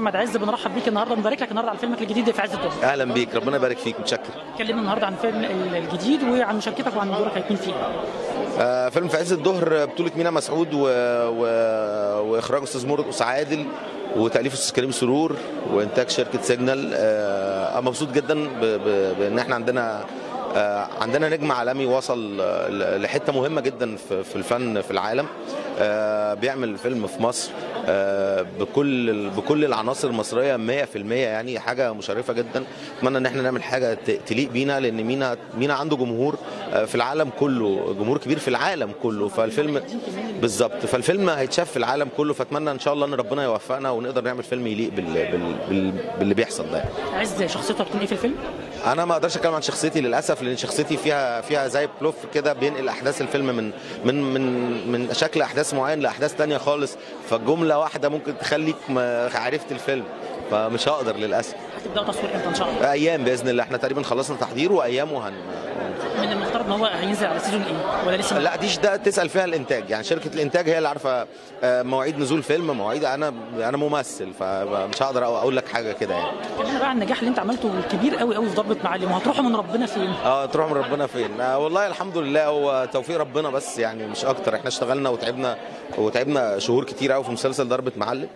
احمد عز بنرحب بيك النهارده بنبارك لك النهارده على فيلمك الجديد في عز الظهر اهلا بيك ربنا يبارك فيك متشكر اتكلمنا النهارده عن الفيلم الجديد وعن مشاركتك وعن دورك هيكون فيه آه فيلم في عز الظهر بطولة مينا مسعود و... و... واخراج استاذ مرقص عادل وتاليف استاذ كريم سرور وانتاج شركه سيجنال آه مبسوط جدا ب... ب... بان احنا عندنا آه عندنا نجم عالمي وصل آه، لحته مهمه جدا في في الفن في العالم آه، بيعمل فيلم في مصر آه، بكل بكل العناصر المصريه 100% يعني حاجه مشرفه جدا اتمنى ان احنا نعمل حاجه ت- تليق بينا لان مينا مينا عنده جمهور آه، في العالم كله جمهور كبير في العالم كله فالفيلم بالظبط فالفيلم هيتشاف في العالم كله فاتمنى ان شاء الله ان ربنا يوفقنا ونقدر نعمل فيلم يليق بال... بال... بال... باللي بيحصل ده يعني. عز شخصيته هتكون ايه في الفيلم؟ انا ما اقدرش اتكلم عن شخصيتي للاسف لان شخصيتي فيها فيها زي بلوف كده بينقل احداث الفيلم من من من من شكل احداث معين لاحداث تانية خالص فجمله واحده ممكن تخليك ما عرفت الفيلم فمش هقدر للاسف هتبداوا تصوير امتى ان شاء الله؟ ايام باذن الله احنا تقريبا خلصنا تحضير وايام وهن من المفترض ان هو هينزل على سيزون ايه؟ ولا لسه ما- لا ديش ده تسال فيها الانتاج يعني شركه الانتاج هي اللي عارفه آه، مواعيد نزول فيلم مواعيد انا انا ممثل فمش هقدر اقول لك حاجه كده يعني كلمنا بقى عن النجاح اللي انت عملته الكبير قوي قوي في ضربه معلم وهتروحوا من ربنا فين؟ اه تروح من ربنا فين آه والله الحمد لله هو توفيق ربنا بس يعني مش اكتر احنا اشتغلنا وتعبنا وتعبنا شهور كتير قوي في مسلسل ضربة معلم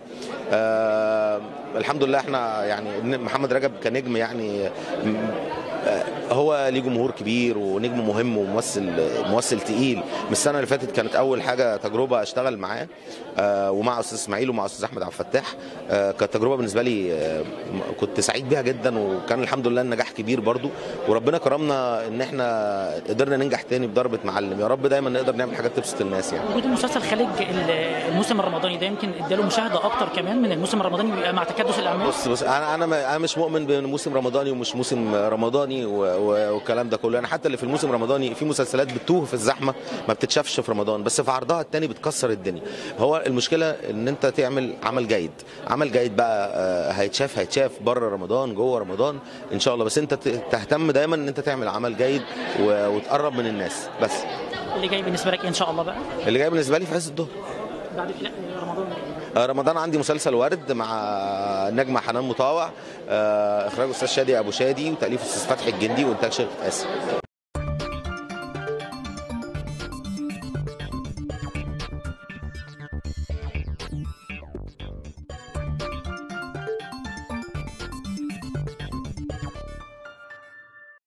آه الحمد لله احنا يعني محمد رجب كنجم يعني م- آه، هو ليه جمهور كبير ونجم مهم وممثل ممثل تقيل من السنه اللي فاتت كانت اول حاجه تجربه اشتغل معاه آه، ومع استاذ اسماعيل ومع استاذ احمد عبد الفتاح آه، كانت تجربه بالنسبه لي آه، كنت سعيد بيها جدا وكان الحمد لله النجاح كبير برضو وربنا كرمنا ان احنا قدرنا ننجح تاني بضربه معلم يا رب دايما نقدر نعمل حاجات تبسط الناس يعني وجود المسلسل خارج ال- الموسم الرمضاني ده يمكن اداله مشاهده اكتر كمان من الموسم الرمضاني بيبقى مع تكدس الاعمال بص بص انا انا انا مش مؤمن بموسم رمضاني ومش موسم رمضاني و- و- والكلام ده كله انا حتى اللي في الموسم الرمضاني في مسلسلات بتوه في الزحمه ما بتتشافش في رمضان بس في عرضها التاني بتكسر الدنيا هو المشكله ان انت تعمل عمل جيد عمل جيد بقى آه، هيتشاف هيتشاف بره رمضان جوه رمضان ان شاء الله بس انت ت- تهتم دايما ان انت تعمل عمل جيد و- وتقرب من الناس بس اللي جاي بالنسبه لك إيه ان شاء الله بقى اللي جاي بالنسبه لي في عز الظهر بعد لا رمضان آه، رمضان عندي مسلسل ورد مع نجمة حنان مطاوع آه، اخراج استاذ شادي ابو شادي وتاليف استاذ فتحي الجندي وانتاج شركه اسم